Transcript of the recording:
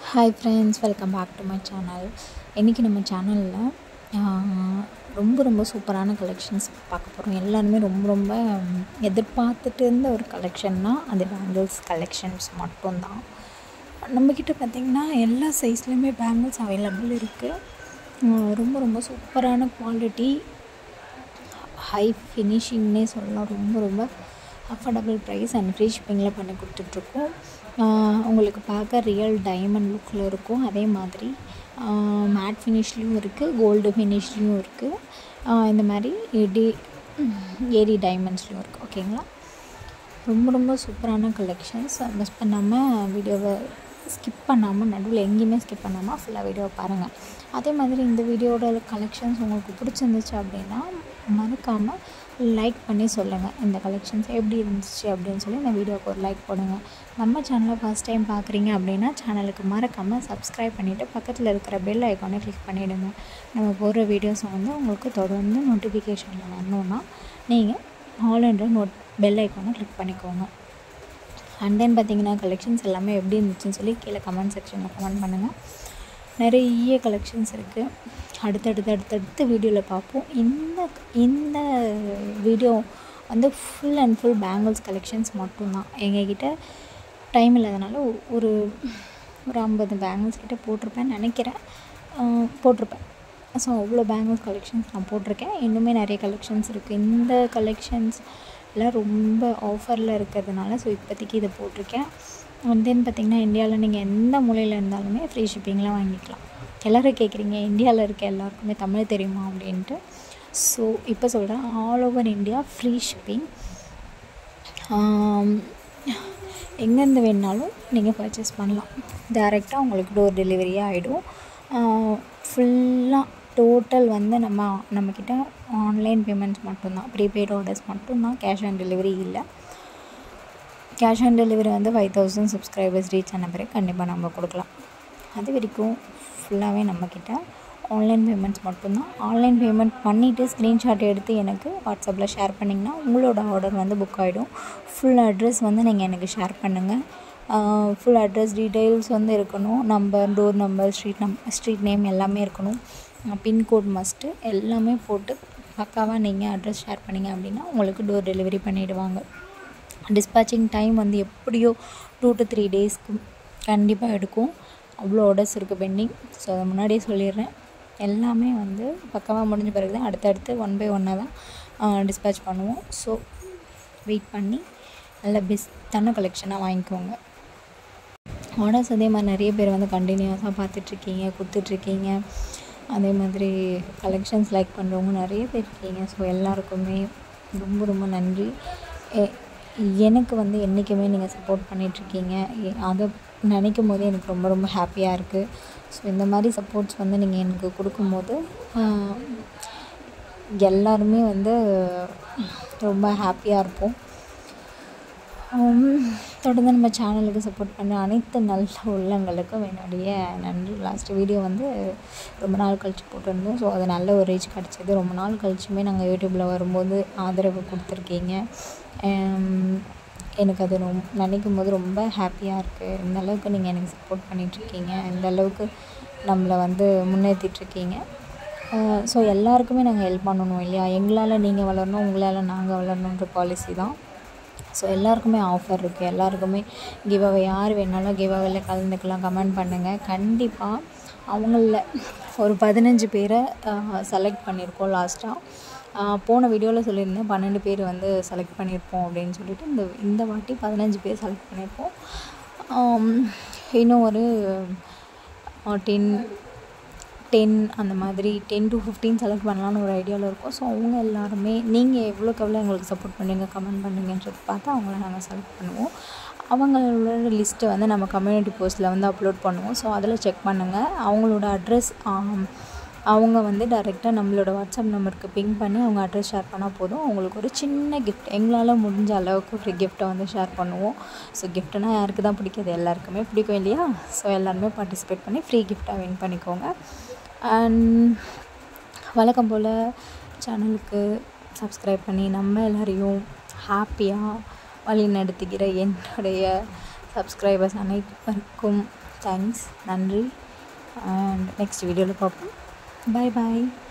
hi friends welcome back to my channel இன்றைக்கி நம்ம சேனலில் ரொம்ப ரொம்ப சூப்பரான கலெக்ஷன்ஸ் பார்க்க போகிறோம் எல்லாருமே ரொம்ப ரொம்ப எதிர்பார்த்துட்டு இருந்த ஒரு கலெக்ஷன்னா அது பேங்கிள்ஸ் கலெக்ஷன்ஸ் மட்டும்தான் நம்மக்கிட்ட பார்த்திங்கன்னா எல்லா சைஸ்லேயுமே பேங்கிள்ஸ் அவைலபிள் இருக்குது ரொம்ப ரொம்ப சூப்பரான குவாலிட்டி ஹை ஃபினிஷிங்னே சொல்லலாம் ரொம்ப ரொம்ப அஃபோர்டபுள் ப்ரைஸ் அண்ட் ஃப்ரீ ஷிப்பிங்கில் பண்ணி கொடுத்துட்ருக்கோம் உங்களுக்கு பார்க்க ரியல் டைமண்ட் லுக்கில் இருக்கும் அதே மாதிரி மேட் ஃபினிஷ்லேயும் இருக்குது கோல்டு ஃபினிஷ்லேயும் இருக்குது இந்த மாதிரி டி ஏடி டைமண்ட்ஸ்லேயும் இருக்குது ஓகேங்களா ரொம்ப ரொம்ப சூப்பரான கலெக்ஷன்ஸ் மிஸ் பண்ணாமல் வீடியோவை ஸ்கிப் பண்ணாமல் நடுவில் எங்கேயுமே ஸ்கிப் பண்ணாமல் ஃபுல்லாக வீடியோவை பாருங்கள் அதே மாதிரி இந்த வீடியோட கலெக்ஷன்ஸ் உங்களுக்கு பிடிச்சிருந்துச்சு அப்படின்னா மறக்காமல் லைக் பண்ணி சொல்லுங்கள் இந்த கலெக்ஷன்ஸ் எப்படி இருந்துச்சு அப்படின்னு சொல்லி இந்த வீடியோவுக்கு ஒரு லைக் போடுங்க நம்ம சேனலை ஃபஸ்ட் டைம் பார்க்குறீங்க அப்படின்னா சேனலுக்கு மறக்காமல் சப்ஸ்கிரைப் பண்ணிவிட்டு பக்கத்தில் இருக்கிற பெல் ஐக்கானை கிளிக் பண்ணிவிடுங்க நம்ம போடுற வீடியோஸை வந்து உங்களுக்கு தொடர்ந்து நோட்டிஃபிகேஷனில் வரணுன்னா நீங்கள் ஆல்ரெடி நோட் பெல் ஐக்கானை கிளிக் பண்ணிக்கோங்க அண்ட் தென் பார்த்தீங்கன்னா கலெக்ஷன்ஸ் எல்லாமே எப்படி இருந்துச்சுன்னு சொல்லி கீழே கமெண்ட் செக்ஷனில் கமெண்ட் பண்ணுங்கள் நிறைய கலெக்ஷன்ஸ் இருக்குது அடுத்தடுத்து அடுத்தடுத்த வீடியோவில் பார்ப்போம் இந்த இந்த வீடியோ வந்து full and full bangles collections மட்டும்தான் எங்ககிட்ட டைம் இல்லாதனால ஒரு ஒரு ஐம்பது பேங்கிள்ஸ் கிட்டே போட்டிருப்பேன்னு நினைக்கிறேன் போட்டிருப்பேன் ஸோ அவ்வளோ பேங்கிள்ஸ் கலெக்ஷன்ஸ் நான் போட்டிருக்கேன் இன்னுமே நிறைய கலெக்ஷன்ஸ் இருக்குது இந்த கலெக்ஷன்ஸ் எல்லாம் ரொம்ப ஆஃபரில் இருக்கிறதுனால ஸோ இப்போதைக்கு இதை போட்டிருக்கேன் அண்ட் தென் பார்த்திங்கன்னா இந்தியாவில் நீங்கள் எந்த மூலையில் இருந்தாலுமே ஃப்ரீ ஷிப்பிங்லாம் வாங்கிக்கலாம் எல்லோரும் கேட்குறீங்க இந்தியாவில் இருக்க எல்லாருக்குமே தமிழ் தெரியுமா அப்படின்ட்டு ஸோ இப்போ சொல்கிறேன் all over India free shipping எங்கேருந்து வேணுனாலும் நீங்கள் பர்ச்சேஸ் பண்ணலாம் டேரெக்டாக உங்களுக்கு டோர் டெலிவரியாக ஆகிடும் ஃபுல்லாக டோட்டல் வந்து நம்ம நம்மக்கிட்ட ஆன்லைன் பேமெண்ட்ஸ் மட்டும்தான் ப்ரீபெய்ட் ஆர்டர்ஸ் மட்டும்தான் கேஷ் ஆன் டெலிவரி இல்லை கேஷ் ஆன் டெலிவரி வந்து ஃபைவ் தௌசண்ட் சப்ஸ்கிரைபர்ஸ் ரீச் ஆன பிறகு கண்டிப்பாக நம்ம கொடுக்கலாம் அது வரைக்கும் ஃபுல்லாகவே நம்மக்கிட்ட ஆன்லைன் பேமெண்ட்ஸ் மட்டும்தான் ஆன்லைன் பேமெண்ட் பண்ணிவிட்டு ஸ்க்ரீன்ஷாட் எடுத்து எனக்கு வாட்ஸ்அப்பில் ஷேர் பண்ணிங்கன்னா உங்களோட ஆர்டர் வந்து புக் ஆகிடும் ஃபுல் அட்ரஸ் வந்து நீங்கள் எனக்கு ஷேர் பண்ணுங்கள் ஃபுல் அட்ரஸ் டீட்டெயில்ஸ் வந்து இருக்கணும் நம்பர் டோர் நம்பர் ஸ்ட்ரீட் நம் ஸ்ட்ரீட் நேம் எல்லாமே இருக்கணும் பின்கோட் மஸ்ட்டு எல்லாமே போட்டு பக்காவாக நீங்கள் அட்ரஸ் ஷேர் பண்ணிங்க அப்படின்னா உங்களுக்கு டோர் டெலிவரி பண்ணிவிடுவாங்க டிஸ்பேச்சிங் டைம் வந்து எப்படியோ டூ டு த்ரீ டேஸ்க்கு கண்டிப்பாக எடுக்கும் அவ்வளோ ஆர்டர்ஸ் இருக்குது பெண்டிங் ஸோ அதை முன்னாடியே சொல்லிடுறேன் எல்லாமே வந்து பக்கமாக முடிஞ்ச பிறகு தான் அடுத்தடுத்து ஒன் பை ஒன்னாக தான் டிஸ்பேச் பண்ணுவோம் ஸோ வெயிட் பண்ணி நல்ல பெஸ்ட்டான கலெக்ஷனாக வாங்கிக்கோங்க ஆர்டர்ஸ் அதே மாதிரி நிறைய பேர் வந்து கண்டினியூஸாக பார்த்துட்ருக்கீங்க கொடுத்துட்ருக்கீங்க அதே மாதிரி கலெக்ஷன்ஸ் லைக் பண்ணுறவங்க நிறைய பேர் இருக்கீங்க ஸோ எல்லாருக்குமே ரொம்ப ரொம்ப நன்றி எனக்கு வந்து என்றைக்குமே நீங்கள் சப்போர்ட் பண்ணிகிட்ருக்கீங்க அதை நினைக்கும் போதே எனக்கு ரொம்ப ரொம்ப ஹாப்பியாக இருக்குது ஸோ இந்த மாதிரி சப்போர்ட்ஸ் வந்து நீங்கள் எனக்கு கொடுக்கும்போது எல்லாருமே வந்து ரொம்ப ஹாப்பியாக இருப்போம் தொடர்ந்து நம்ம சேனலுக்கு சப்போர்ட் பண்ண அனைத்து நல்ல உள்ளங்களுக்கும் என்னுடைய நன்றி லாஸ்ட் வீடியோ வந்து ரொம்ப நாள் கழித்து போட்டிருந்தோம் ஸோ அது நல்ல ஒரு ரீச் கிடச்சிது ரொம்ப நாள் கழிச்சுமே நாங்கள் யூடியூப்பில் வரும்போது ஆதரவு கொடுத்துருக்கீங்க எனக்கு அது ரொம்ப நினைக்கும் போது ரொம்ப ஹாப்பியாக இருக்குது இந்த அளவுக்கு நீங்கள் எனக்கு சப்போர்ட் பண்ணிகிட்ருக்கீங்க இந்த அளவுக்கு நம்மளை வந்து முன்னேற்றிட்ருக்கீங்க ஸோ எல்லாருக்குமே நாங்கள் ஹெல்ப் பண்ணணும் இல்லையா எங்களால் நீங்கள் வளரணும் உங்களால் நாங்கள் வளரணுன்ற பாலிசி தான் ஸோ எல்லாருக்குமே ஆஃபர் இருக்குது எல்லாருக்குமே கிவ் அவே யார் வேணாலும் கிவ் அவேல கலந்துக்கலாம் கமெண்ட் பண்ணுங்கள் கண்டிப்பாக அவங்களில் ஒரு பதினஞ்சு பேரை செலக்ட் பண்ணியிருக்கோம் லாஸ்ட்டாக போன வீடியோவில் சொல்லியிருந்தேன் பன்னெண்டு பேர் வந்து செலக்ட் பண்ணியிருப்போம் அப்படின்னு சொல்லிட்டு இந்த இந்த வாட்டி பதினஞ்சு பேர் செலக்ட் பண்ணியிருப்போம் இன்னும் ஒரு டென் டென் அந்த மாதிரி டென் டு ஃபிஃப்டீன் செலக்ட் பண்ணலான்னு ஒரு ஐடியாவில் இருக்கோம் ஸோ அவங்க எல்லாருமே நீங்கள் எவ்வளோக்கு எவ்வளோ எங்களுக்கு சப்போர்ட் பண்ணுங்க கமெண்ட் பண்ணுங்கன்றது பார்த்து அவங்கள நாங்கள் செலக்ட் பண்ணுவோம் அவங்களோட லிஸ்ட்டை வந்து நம்ம கம்யூனிட்டி போஸ்ட்டில் வந்து அப்லோட் பண்ணுவோம் ஸோ அதில் செக் பண்ணுங்கள் அவங்களோட அட்ரஸ் அவங்க வந்து டைரெக்டாக நம்மளோட வாட்ஸ்அப் நம்பருக்கு பிங் பண்ணி அவங்க அட்ரஸ் ஷேர் பண்ணால் போதும் அவங்களுக்கு ஒரு சின்ன கிஃப்ட் எங்களால் முடிஞ்ச அளவுக்கு ஒரு கிஃப்ட்டை வந்து ஷேர் பண்ணுவோம் ஸோ கிஃப்ட்னால் யாருக்கு தான் பிடிக்காது எல்லாருக்குமே பிடிக்கும் இல்லையா ஸோ எல்லாருமே பார்ட்டிசிபேட் பண்ணி ஃப்ரீ கிஃப்ட்டாக வின் பண்ணிக்கோங்க அண்ட் வழக்கம் போல் சேனலுக்கு சப்ஸ்கிரைப் பண்ணி நம்ம எல்லோரையும் ஹாப்பியாக வழி நடத்துகிற என்னுடைய சப்ஸ்கிரைபர்ஸ் அனைவருக்கும் தேங்க்ஸ் நன்றி அண்ட் நெக்ஸ்ட் வீடியோவில் பார்ப்போம் பாய் பாய்